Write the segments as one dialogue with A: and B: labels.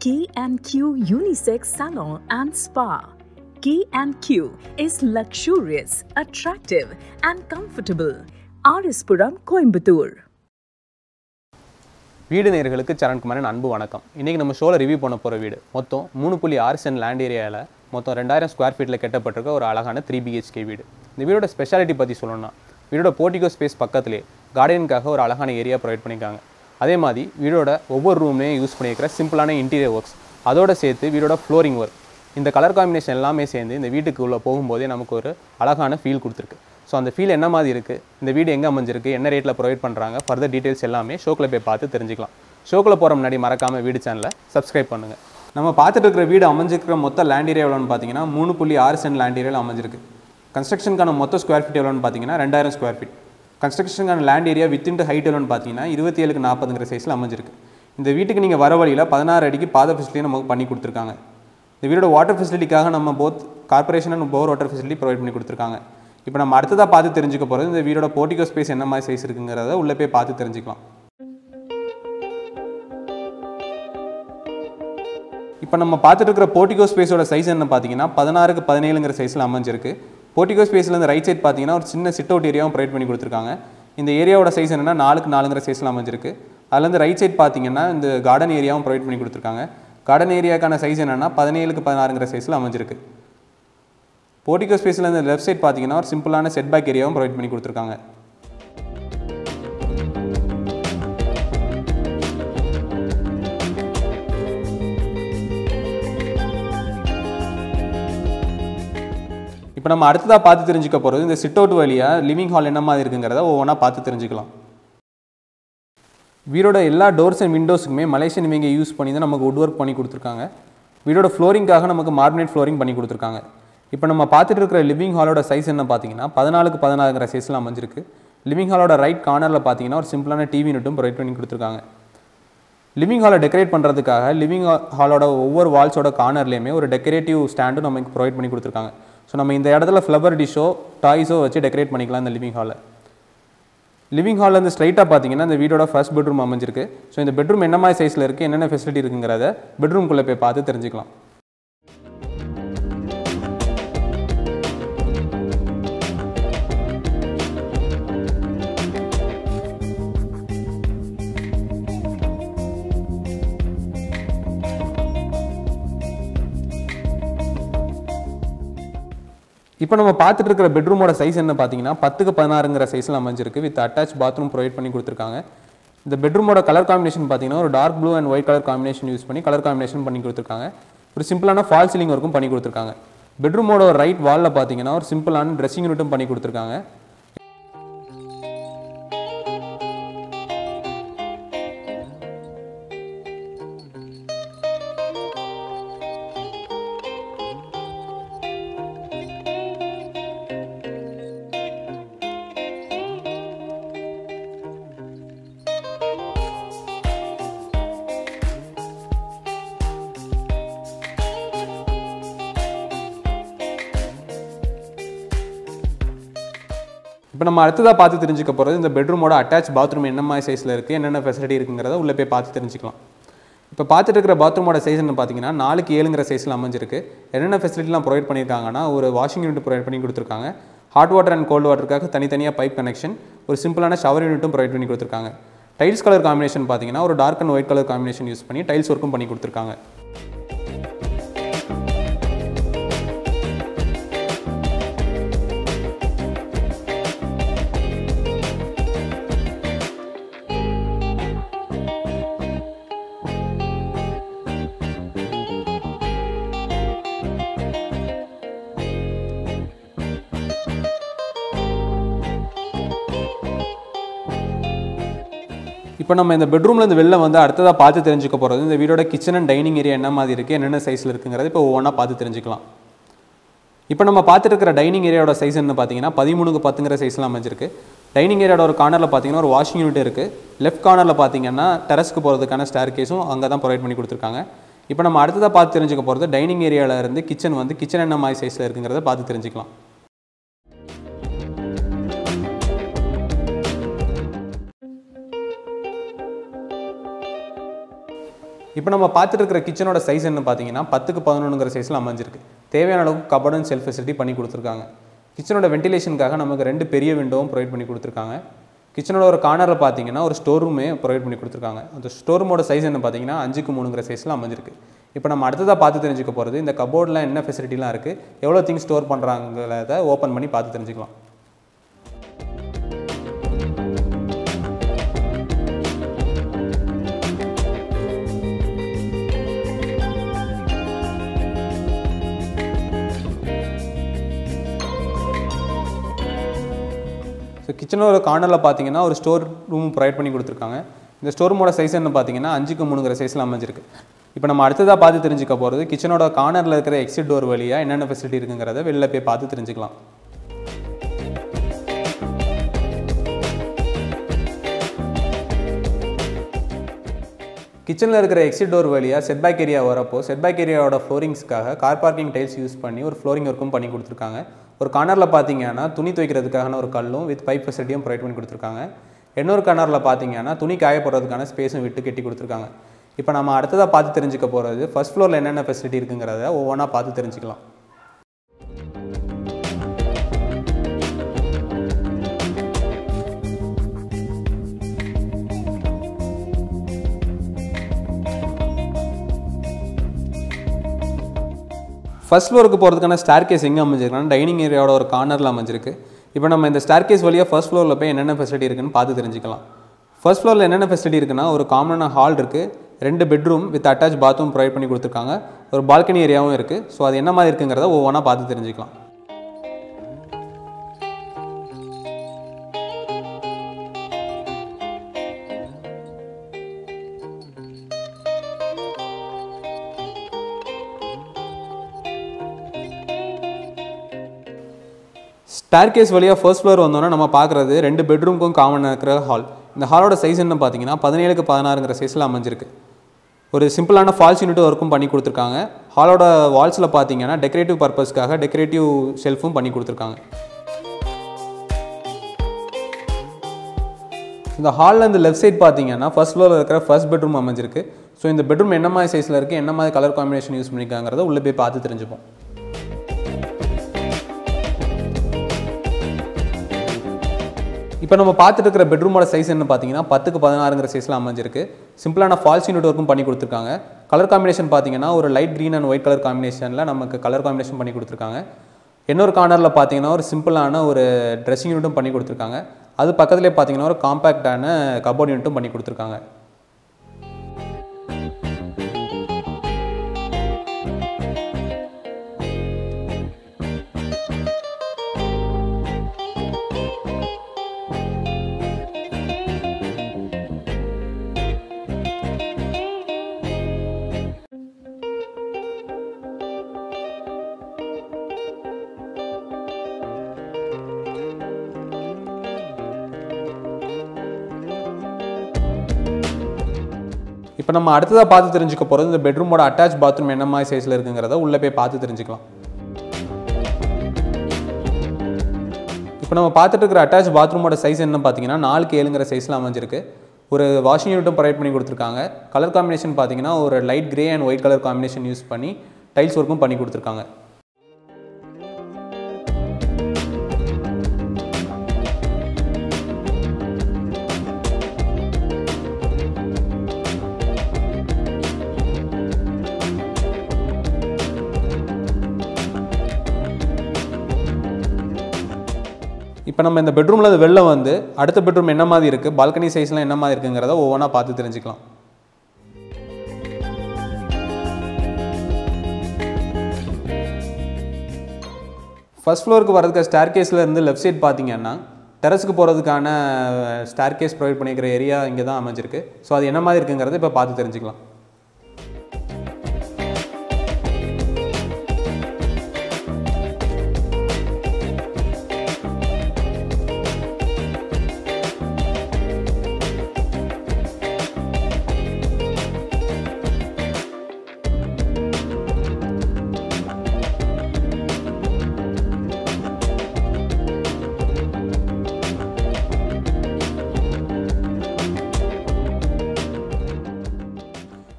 A: K&Q Unisex Salon and Spa. K&Q is luxurious, attractive and comfortable. Arispuram, Coimbatore.
B: வீடு நேயர்களுக்கு சரண்குமாரின் அன்பு வணக்கம் இன்றைக்கி நம்ம ஷோவில் ரிவ்யூ பண்ண போகிற வீடு மொத்தம் மூணு புள்ளி ஆறு சென்ட் லேண்ட் ஏரியாவில் மொத்தம் ரெண்டாயிரம் ஸ்கொயர் ஃபீட்டில் கட்டப்பட்டிருக்க ஒரு அழகான த்ரீ பிஹெச்கே வீடு இந்த வீடோட ஸ்பெஷாலிட்டி பற்றி சொல்லணும்னா வீடோட போர்ட்டிகோ ஸ்பேஸ் பக்கத்துலேயே கார்டனுக்காக ஒரு அழகான ஏரியா ப்ரொவைட் பண்ணியிருக்காங்க அதே மாதிரி வீடோட ஒவ்வொரு ரூம்லேயும் யூஸ் பண்ணியிருக்கிற சிம்பிளான இன்டீரியர் ஒர்க்ஸ் அதோட சேர்த்து வீடோட ஃப்ளோரிங் ஒர்க் இந்த கலர் காம்பினேஷன் எல்லாமே சேர்ந்து இந்த வீட்டுக்கு உள்ளே போகும்போதே நமக்கு ஒரு அழகான ஃபீல் கொடுத்துருக்கு ஸோ அந்த ஃபீல் என்ன மாதிரி இருக்குது இந்த வீடு எங்கே அமைஞ்சிருக்கு என்ன ரேட்டில் ப்ரொவைட் பண்ணுறாங்க ஃபர்தர் டீட்டெயில்ஸ் எல்லாமே ஷோக்கில் போய் பார்த்து தெரிஞ்சுக்கலாம் ஷோக்கில் போகிற முன்னாடி மறக்காமல் வீடு சேனலை சப்ஸ்கிரைப் பண்ணுங்கள் நம்ம பார்த்துட்டு இருக்கிற வீடு அமைஞ்சிருக்கிற மொத்த லேண்ட் ஏரியா எவ்வளோன்னு பார்த்தீங்கன்னா மூணு புள்ளி ஆறு சென்ட் லேண்ட் ஏரியாவில் அமைஞ்சிருக்கு கன்ஸ்ட்ரக்ஷனுக்கான மொத்த ஸ்கொயர் ஃபீட் எவ்வளோன்னு பார்த்தீங்கன்னா ரெண்டாயிரம் ஸ்கொயர் ஃபீட் கன்ஸ்ட்ரக்ஷனுக்கான land area within to height எவ்வளோன்னு பார்த்தீங்கன்னா இருபத்தி ஏழுக்கு நாற்பதுங்கிற சைஸில் அமைஞ்சிருக்கு இந்த வீட்டுக்கு நீங்கள் வர வழியில் பதினாறு அடிக்கு பாத ஃபெசிலிட்டி நமக்கு பண்ணி கொடுத்துருக்காங்க இந்த வீடோட வாட்டர் ஃபெசிலிட்டிக்காக நம்ம both corporation and bore water facility provide பண்ணி கொடுத்துருக்காங்க இப்போ நம்ம அடுத்ததாக பார்த்து தெரிஞ்சுக்க போகிறது இந்த வீடோட போர்ட்டிகோ ஸ்பேஸ் என்ன மாதிரி சைஸ் இருக்குங்கிறத உள்ளே போய் பார்த்து தெரிஞ்சுக்கலாம் இப்போ நம்ம பார்த்துட்டு இருக்கிற போர்ட்டிகோ ஸ்பேஸோட சைஸ் என்ன பார்த்தீங்கன்னா பதினாறுக்கு பதினேழுங்கிற சைஸில் அமைஞ்சிருக்கு போர்ட்டிகோ ஸ்பேஸில் இந்த ரைட் சைட் பார்த்தீங்கன்னா ஒரு சின்ன சிட் அவுட் ஏரியாவும் ப்ரொவைட் பண்ணி கொடுத்துருக்காங்க இந்த ஏரியாவோட சைஸ் என்னன்னா நாலுக்கு நாலுங்கிற சைஸில் அமைஞ்சிருக்கு அதுலேருந்து ரைட் சைட் பார்த்தீங்கன்னா இந்த கார்டன் ஏரியாவும் ப்ரொவைட் பண்ணி கொடுத்துருக்காங்க கார்டன் ஏரியாக்கான சைஸ் என்னன்னா பதினேழுக்கு பதினாறுங்கிற சைஸில் அமைஞ்சிருக்கு போர்ட்டிகோ ஸ்பேஸில் இந்த லெஃப்ட் சைட் பார்த்தீங்கன்னா ஒரு சிம்பிளான செட் பேக் ஏரியாவும் ப்ரொவைட் பண்ணி கொடுத்துருக்காங்க இப்போ நம்ம அடுத்ததாக பார்த்து தெரிஞ்சுக்க போகிறது இந்த சிட் அவுட் வழியாக லிவிங் ஹால் என்ன மாதிரி இருக்குங்கிறத ஒவ்வொன்றா பார்த்து தெரிஞ்சுக்கலாம் வீடோட எல்லா டோர்ஸ் அண்ட் விண்டோஸுக்குமே மலேசியன் இவங்க யூஸ் பண்ணி தான் நமக்கு வுட் ஒர்க் பண்ணி கொடுத்துருக்காங்க வீடோட ஃப்ளோரிங்காக நமக்கு மார்பினேட் ஃப்ளோரிங் பண்ணி கொடுத்துருக்காங்க இப்போ நம்ம பார்த்துட்டு இருக்கிற லிவிங் ஹாலோட சைஸ் என்ன பார்த்தீங்கன்னா பதினாலுக்கு பதினாறுங்கிற சைஸில் அமைஞ்சிருக்கு லிவிங் ஹாலோட ரைட் கார்னரில் பார்த்தீங்கன்னா ஒரு சிம்பிளான டிவி நெட்டும் ப்ரொவைட் பண்ணி கொடுத்துருக்காங்க லிவிங் ஹாலை டெக்கரேட் பண்ணுறதுக்காக லிவிங் ஹாலோட ஒவ்வொரு வால்ஸோட கார்னர்லேயுமே ஒரு டெக்கரேட்டிவ் ஸ்டாண்டும் நமக்கு ப்ரொவைட் பண்ணி கொடுத்துருக்காங்க ஸோ நம்ம இந்த இடத்துல ஃப்ளவர் டிஷ்ஷோ டாய்ஸோ வச்சு டெக்கரேட் பண்ணிக்கலாம் இந்த லிவிங் ஹாலை லிவிங் ஹாலில் இருந்து ஸ்ட்ரைட்டாக பார்த்தீங்கன்னா இந்த வீடோட ஃபர்ஸ்ட் பெட்ரூம் அமைஞ்சிருக்கு ஸோ இந்த பெட்ரூம் என்ன மாதிரி சைஸில் இருக்குது என்னென்ன ஃபெசிலிட்டி இருக்குங்கிறத பெட்ரூம்குள்ளே போய் பார்த்து தெரிஞ்சுக்கலாம் இப்போ நம்ம பார்த்துட்டு இருக்கிற பெட்ரூமோட சைஸ் என்ன பார்த்தீங்கன்னா பத்துக்கு பதினாறுங்கிற சைஸில் அமைஞ்சிருக்கு வித் அட்டாச் பாத்ரூம் ப்ரொவைட் பண்ணி கொடுத்துருக்காங்க இந்த பெட்ரூமோட கலர் காம்பினேஷன் பார்த்தீங்கன்னா ஒரு dark blue and white colour combination use பண்ணி கலர் காம்பினேஷன் பண்ணி கொடுத்துருக்காங்க ஒரு சிம்பிளான ஃபால் சீலிங் ஒர்க்கும் பண்ணி கொடுத்துருக்காங்க பெட்ரூமோட ரைட் வாலில் பார்த்தீங்கன்னா ஒரு சிம்பிளான ட்ரெஸ்ஸிங் யூனிட்டும் பண்ணி கொடுத்துருக்காங்க இப்போ நம்ம அடுத்ததாக பார்த்து தெரிஞ்சுக்க போகிறது இந்த பெட்ரூமோட அட்டாச் பாத்ரூம் என்ன மாதிரி சைஸில் இருக்குது என்னென்ன ஃபெசிலிட்டி இருக்குங்கிறத உள்ளே போய் பார்த்து தெரிஞ்சுக்கலாம் இப்போ பார்த்துட்டு இருக்கிற பாத்ரூமோட சைஸ் என்ன பார்த்தீங்கன்னா நாலுக்கு ஏழுங்கிற சைஸில் அமைஞ்சிருக்கு என்னென்ன ஃபெசிலிட்டிலாம் ப்ரொவைட் பண்ணியிருக்காங்கன்னா ஒரு வாஷிங் யூனிட் ப்ரொவைட் பண்ணி கொடுத்துருக்காங்க ஹாட் வாட்டர் அண்ட் கோல்டு வாட்டருக்காக தனித்தனியாக பைப் கனெக்ஷன் ஒரு சிம்பிளான ஷவர் யூனிட்டும் ப்ரொவைட் பண்ணி கொடுத்துருக்காங்க டைல்ஸ் கலர் காம்பினேஷன் பார்த்தீங்கன்னா ஒரு dark and white colour combination use பண்ணி டைல்ஸ் ஒர்க்கும் பண்ணி கொடுத்துருக்காங்க இப்போ நம்ம இந்த பெட்ரூம்லேருந்து வெளில வந்து அடுத்ததாக பார்த்து தெரிஞ்சுக்க போகிறது இந்த வீடோட கிச்சன் அண்ட் டைனிங் ஏரியா என்ன மாதிரி இருக்குது என்னென்ன சைஸில் இருக்குங்கிறது இப்போ ஒவ்வொன்றா பார்த்து தெரிஞ்சுக்கலாம் இப்போ நம்ம பார்த்துட்டு இருக்கிற டைனிங் ஏரியாவோட சைஸ் என்ன பார்த்தீங்கன்னா பதிமூணுக்கு பத்துங்கிற சைஸ்லாம் அமைஞ்சிருக்கு டைனிங் ஏரியாவோட ஒரு கார்னரில் பார்த்தீங்கன்னா ஒரு வாஷிங் யூனிட் இருக்குது லெஃப்ட் கார்னரில் பார்த்தீங்கன்னா டெரஸ்க்கு போகிறதுக்கான ஸ்டேர் கேஸும் அங்கே தான் ப்ரொவைட் பண்ணி கொடுத்துருக்காங்க இப்போ நம்ம அடுத்ததாக பார்த்து தெரிஞ்சுக்க போகிறது டைனிங் ஏரியாவில் இருந்து கிச்சன் வந்து கிச்சன் என்ன மாதிரி சைஸில் இருக்குங்கிறத பார்த்து தெரிஞ்சுக்கலாம் இப்போ நம்ம பார்த்துட்டு இருக்கிற கிச்சனோட சைஸ் என்ன பார்த்தீங்கன்னா பத்துக்கு பதினொன்றுங்கிற சைஸில் அமைஞ்சிருக்கு தேவையான அளவுக்கு கபட் அண்ட் செல்ஃப் ஃபெசிலிட்டி பண்ணி கொடுத்துருக்காங்க கிச்சனோட வென்டிலேஷனுக்காக நமக்கு ரெண்டு பெரிய விண்டோவும் ப்ரொவைட் பண்ணி கொடுத்துருக்காங்க கிச்சனோட ஒரு கார்னரில் பார்த்தீங்கன்னா ஒரு ஸ்டோர் ரூமே ப்ரொவைட் பண்ணி கொடுத்துருக்காங்க அந்த ஸ்டோர் ரூமோட சைஸ் என்ன பார்த்தீங்கன்னா அஞ்சுக்கு மூணுங்கிற சைஸில் அமைஞ்சிருக்கு இப்போ நம்ம அடுத்ததாக பார்த்து தெரிஞ்சுக்க போகிறது இந்த கபோர்டில் என்ன ஃபெசிலிட்டிலாம் இருக்குது எவ்வளோ திங்ஸ் ஸ்டோர் பண்ணுறாங்கிறத ஓப்பன் பண்ணி பார்த்து தெரிஞ்சுக்கலாம் ஸோ கிச்சனோட கார்னரில் பார்த்தீங்கன்னா ஒரு ஸ்டோர் ரூம் ப்ரொவைட் பண்ணி கொடுத்துருக்காங்க இந்த ஸ்டோர் ரூமோட சைஸ் என்ன பார்த்தீங்கன்னா அஞ்சுக்கு மூணுங்கிற சைஸில் அமைஞ்சிருக்கு இப்போ நம்ம அடுத்ததாக பார்த்து தெரிஞ்சுக்க போகிறது கிச்சனோட கார்னரில் இருக்கிற எக்ஸிட் டோர் வழியாக என்னென்ன ஃபெசிலிட்டி இருக்குங்கிறத வெளில போய் பார்த்து தெரிஞ்சுக்கலாம் கிச்சனில் இருக்கிற எக்ஸிட் டோர் வழியாக செட்பேக் ஏரியா வரப்போ செட்பேக் ஏரியாவோட ஃப்ளோரிங்ஸ்க்காக கார் பார்க்கிங் டைல்ஸ் யூஸ் பண்ணி ஒரு ஃப்ளோரிங் ஒர்க்கும் பண்ணி கொடுத்துருக்காங்க ஒரு கார்னரில் பார்த்தீங்கன்னா துணி துவைக்கிறதுக்கான ஒரு கல்லும் வித் பைப் ஃபெசிலிட்டியும் ப்ரொவைட் பண்ணி கொடுத்துருக்காங்க இன்னொரு கார்னரில் பார்த்தீங்கன்னா துணி காய போடுறதுக்கான ஸ்பேஸும் விட்டு கட்டி கொடுத்துருக்காங்க இப்போ நம்ம அடுத்ததாக பார்த்து தெரிஞ்சுக்க போகிறது ஃபர்ஸ்ட் ஃப்ளோரில் என்னென்ன ஃபெசிலிட்டி இருக்குங்கிறத ஒவ்வொன்றா பார்த்து தெரிஞ்சுக்கலாம் ஃபர்ஸ்ட் ஃப்ளோருக்கு போகிறதுக்கான ஸ்டார் கேஸ் எங்கே அமைஞ்சிருக்குன்னா டைனிங் ஏரியாவோட ஒரு கார்னரில் அமைஞ்சிருக்கு இப்போ நம்ம இந்த ஸ்டார் கேஸ் வழியாக ஃபர்ஸ்ட் ஃப்ளோரில் போய் என்னென்ன ஃபெசிலிட்டி இருக்குன்னு பார்த்து தெரிஞ்சுக்கலாம் ஃபர்ஸ்ட் ஃப்ளோரில் என்னென்ன ஃபெசிலிட்டி இருக்குன்னா ஒரு காமனான ஹால் இருக்குது ரெண்டு bedroom with attach bathroom provide பண்ணி கொடுத்துருக்காங்க ஒரு பால்கனி ஏரியாவும் இருக்குது ஸோ அது என்ன மாதிரி இருக்குங்கிறத ஒவ்வொன்றா பார்த்து தெரிஞ்சுக்கலாம் ஸ்டார் கேஸ் வழியாக ஃபர்ஸ்ட் ஃப்ளோர் வந்தோன்னா நம்ம பார்க்குறது ரெண்டு பெட்ரூமுக்கும் காமன் இருக்கிற ஹால் இந்த ஹாலோட சைஸ் என்ன பார்த்தீங்கன்னா பதினேழுக்கு பதினாறுங்கிற சைஸில் அமைஞ்சிருக்கு ஒரு சிம்பிளான ஃபால்ஸ் யூனிட் ஒர்க்கும் பண்ணி கொடுத்துருக்காங்க ஹாலோட வால்ஸில் பார்த்தீங்கன்னா டெக்கரேட்டிவ் பர்பஸ்க்காக டெக்கரேட்டிவ் ஷெல்ஃபும் பண்ணி கொடுத்துருக்காங்க இந்த ஹாலில் இந்த லெஃப்ட் சைட் பார்த்தீங்கன்னா ஃபர்ஸ்ட் ஃப்ளோரில் இருக்கிற ஃபர்ஸ்ட் பெட்ரூம் அமைஞ்சிருக்கு ஸோ இந்த பெட்ரூம் என்ன மாதிரி சைஸில் இருக்குது என்ன மாதிரி கலர் காம்பினேஷன் யூஸ் பண்ணியிருக்காங்கிறத உள்ளே போய் பார்த்து தெரிஞ்சுப்போம் இப்போ நம்ம பார்த்துட்டு இருக்கிற பெட்ரூமோட சைஸ் என்ன பார்த்தீங்கன்னா பத்துக்கு பதினாறுங்கிற சைஸில் அமைஞ்சிருக்கு சிம்பிளான ஃபால்ஸ் யூனிட் ஒர்க்கும் பண்ணி கொடுத்துருக்காங்க கலர் காம்பினேஷன் பார்த்தீங்கன்னா ஒரு light green and white colour காம்பினேஷனில் நமக்கு கலர் காம்பினேஷன் பண்ணி கொடுத்துருக்காங்க இன்னொரு கார்னரில் பார்த்தீங்கன்னா ஒரு சிம்பிளான ஒரு ட்ரெஸ்ஸிங் யூனிட்டும் பண்ணி கொடுத்துருக்காங்க அது பக்கத்துலேயே பார்த்தீங்கன்னா ஒரு காம்பேக்டான கபோர்ட் யூனிட்டும் பண்ணி கொடுத்துருக்காங்க இப்போ நம்ம அடுத்ததாக பார்த்து தெரிஞ்சுக்க போகிறது இந்த பெட்ரூமோட அட்டாச் பாத்ரூம் என்ன மாதிரி சைஸில் இருக்குங்கிறத உள்ளே போய் பார்த்து தெரிஞ்சுக்கலாம் இப்போ நம்ம பார்த்துட்டு இருக்கிற அட்டாச் பாத்ரூமோட சைஸ் என்ன பார்த்தீங்கன்னா நாலுக்கு ஏழுங்கிற சைஸில் அமைஞ்சிருக்கு ஒரு வாஷிங் யூனிட்டும் ப்ரொவைட் பண்ணி கொடுத்துருக்காங்க கலர் காம்பினேஷன் பார்த்தீங்கன்னா ஒரு light grey and white colour combination use பண்ணி டைல்ஸ் ஒர்க்கும் பண்ணி கொடுத்துருக்காங்க இப்போ நம்ம இந்த பெட்ரூமில் வெளில வந்து அடுத்த பெட்ரூம் என்ன மாதிரி இருக்குது பால்கனி சைஸ்லாம் என்ன மாதிரி இருக்குங்கிறத ஒவ்வொன்றா பார்த்து தெரிஞ்சுக்கலாம் ஃபர்ஸ்ட் ஃப்ளோருக்கு வரதுக்கு ஸ்டார் கேஸில் இருந்து லெஃப்ட் சைட் பார்த்தீங்கன்னா டெரஸ்க்கு போகிறதுக்கான ஸ்டார் கேஸ் ப்ரொவைட் பண்ணிக்கிற ஏரியா இங்கே தான் அமைஞ்சிருக்கு ஸோ அது என்ன மாதிரி இருக்குங்கிறத இப்போ பார்த்து தெரிஞ்சுக்கலாம்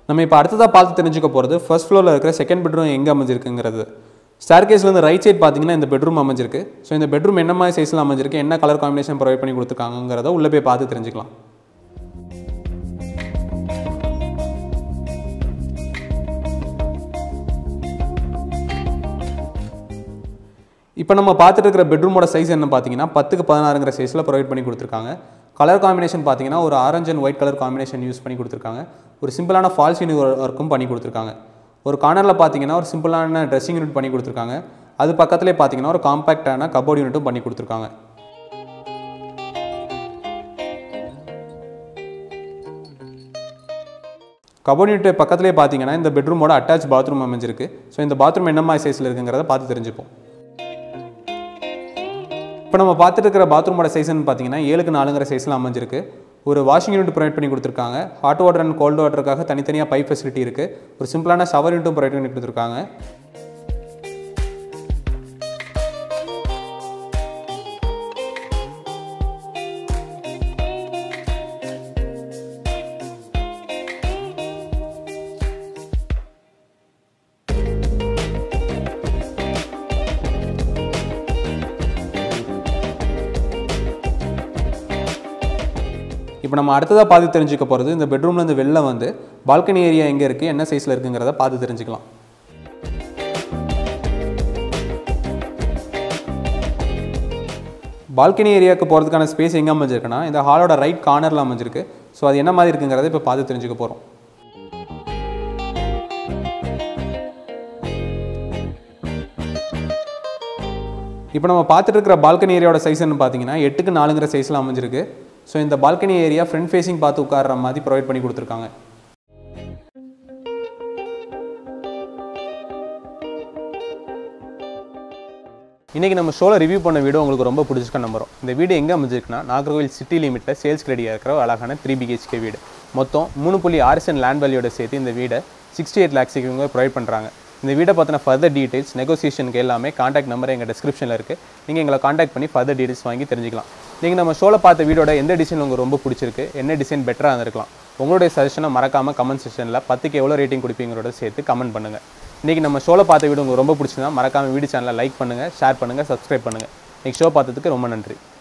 B: நம்ம இப்போ அடுத்ததாக பார்த்து தெரிஞ்சுக்க போகிறது ஃபர்ஸ்ட் ஃப்ளோரில் இருக்கிற செகண்ட் பெட்ரூம் எங்கே அமைஞ்சிருக்குங்கிறது ஸ்டார் கேஸ்லேருந்து ரைட் சைட் பார்த்தீங்கன்னா இந்த பெட்ரூம் அமைஞ்சிருக்கு ஸோ இந்த பெட்ரூம் என்ன மாதிரி சைஸில் அமைஞ்சிருக்கு என்ன கலர் காம்பினேஷன் ப்ரொவைட் பண்ணி கொடுத்துருக்காங்கிறத உள்ளே போய் பார்த்து தெரிஞ்சுக்கலாம் இப்போ நம்ம பார்த்துட்டு இருக்கிற பெட்ரூமோட சைஸ் என்ன பார்த்தீங்கன்னா பத்துக்கு பதினாறுங்கிற சைஸில் ப்ரொவைட் பண்ணி கொடுத்துருக்காங்க கலர் காம்பினேஷன் பார்த்தீங்கன்னா ஒரு orange and white colour combination use பண்ணி கொடுத்துருக்காங்க ஒரு சிம்பிளான ஃபால் சீனிங் ஒர்க்கும் பண்ணி கொடுத்துருக்காங்க ஒரு கார்னரில் பார்த்தீங்கன்னா ஒரு சிம்பிளான ட்ரெஸ்ஸிங் யூனிட் பண்ணி கொடுத்துருக்காங்க அது பக்கத்துலேயே பார்த்தீங்கன்னா ஒரு காம்பேக்டான கபோர்ட் யூனிட்டும் பண்ணி கொடுத்துருக்காங்க கபோர்ட் யூனிட் பக்கத்துலேயே பார்த்தீங்கன்னா இந்த பெட்ரூமோட அட்டாச் பாத்ரூம் அமைஞ்சிருக்கு ஸோ இந்த பாத்ரூம் என்ன மாதிரி சைஸில் இருக்குங்கிறத பார்த்து தெரிஞ்சுப்போம் இப்போ நம்ம பார்த்துட்டு இருக்கிற பாத்ரூமோட சைஸ்னு பார்த்தீங்கன்னா ஏழுக்கு நாலுங்கிற சைஸில் அமைஞ்சிருக்கு ஒரு வாஷிங் யூனிட் ப்ரொவைட் பண்ணி கொடுத்துருக்காங்க ஹாட் வாட்டர் அண்ட் கோல்டு வாட்டருக்காக தனித்தனியாக பைப் ஃபெசிலிட்டி இருக்குது ஒரு சிம்பிளான ஷவர் யூனிட்டும் ப்ரொவைட் பண்ணி கொடுத்துருக்காங்க இப்போ நம்ம அடுத்ததாக பார்த்து தெரிஞ்சுக்க போகிறது இந்த பெட்ரூம்லேருந்து வெளில வந்து பால்கனி ஏரியா எங்கே இருக்குது என்ன சைஸில் இருக்குங்கிறத பார்த்து தெரிஞ்சுக்கலாம் பால்கனி ஏரியாவுக்கு போகிறதுக்கான ஸ்பேஸ் எங்கே அமைஞ்சிருக்குன்னா இந்த ஹாலோட ரைட் கார்னரில் அமைஞ்சிருக்கு ஸோ அது என்ன மாதிரி இருக்குங்கிறத இப்போ பார்த்து தெரிஞ்சுக்க போகிறோம் இப்போ நம்ம பார்த்துட்டு இருக்கிற பால்கனி ஏரியாவோட சைஸ்னு பார்த்தீங்கன்னா எட்டுக்கு நாலுங்கிற சைஸில் அமைஞ்சிருக்கு ஸோ இந்த பால்கனி ஏரியா ஃப்ரண்ட் ஃபேஸிங் பார்த்து உட்கார்ற மாதிரி ப்ரொவைட் பண்ணி கொடுத்துருக்காங்க இன்றைக்கி நம்ம ஷோவில் ரிவ்யூ பண்ண வீடியோ உங்களுக்கு ரொம்ப பிடிச்சிருக்க நம்புறோம் இந்த வீடு எங்கே அமைஞ்சிருக்குன்னா நாகர்கோவில் சிட்டி லிமிட்டில் சேல்ஸ் ரெடியாக இருக்கிற ஒரு அழகான த்ரீ பிஹெச்கே வீடு மொத்தம் மூணு புள்ளி ஆறு சென்ட் லேண்ட் வேல்யூட சேர்த்து இந்த வீடை சிக்ஸ்டி எயிட் லேக்ஸுக்கு இவங்க ப்ரொவைட் பண்ணுறாங்க இந்த வீடை பற்றின ஃபர்தர் டீடைல்ஸ் நெகோசியேஷனுக்கு எல்லாமே காண்டாக்ட் நம்பர் எங்கள் டிஸ்கிரிப்ஷனில் இருக்குது நீங்கள் எங்களை காண்டாக்ட் பண்ணி ஃபர்தர் டீடைல்ஸ் வாங்கி தெரிஞ்சுக்கலாம் நீங்கள் நம்ம ஷோவில் பார்த்த வீடோட எந்த டிசைன் உங்களுக்கு ரொம்ப பிடிச்சிருக்கு என்ன டிசைன் பெட்டராக இருந்திருக்கலாம் உங்களுடைய சஜஷனை மறக்காமல் கமெண்ட் செக்ஷனில் பத்துக்கு எவ்வளோ ரேட்டிங் கொடுப்பீங்களோட சேர்த்து கமெண்ட் பண்ணுங்கள் இன்றைக்கி நம்ம ஷோவில் பார்த்த வீடியோ உங்களுக்கு ரொம்ப பிடிச்சிருந்தா மறக்காமல் வீடியோ சேனலை லைக் பண்ணுங்கள் ஷேர் பண்ணுங்கள் சப்ஸ்கிரைப் பண்ணுங்கள் நெக்ஸ்ட் ஷோ பார்த்ததுக்கு ரொம்ப நன்றி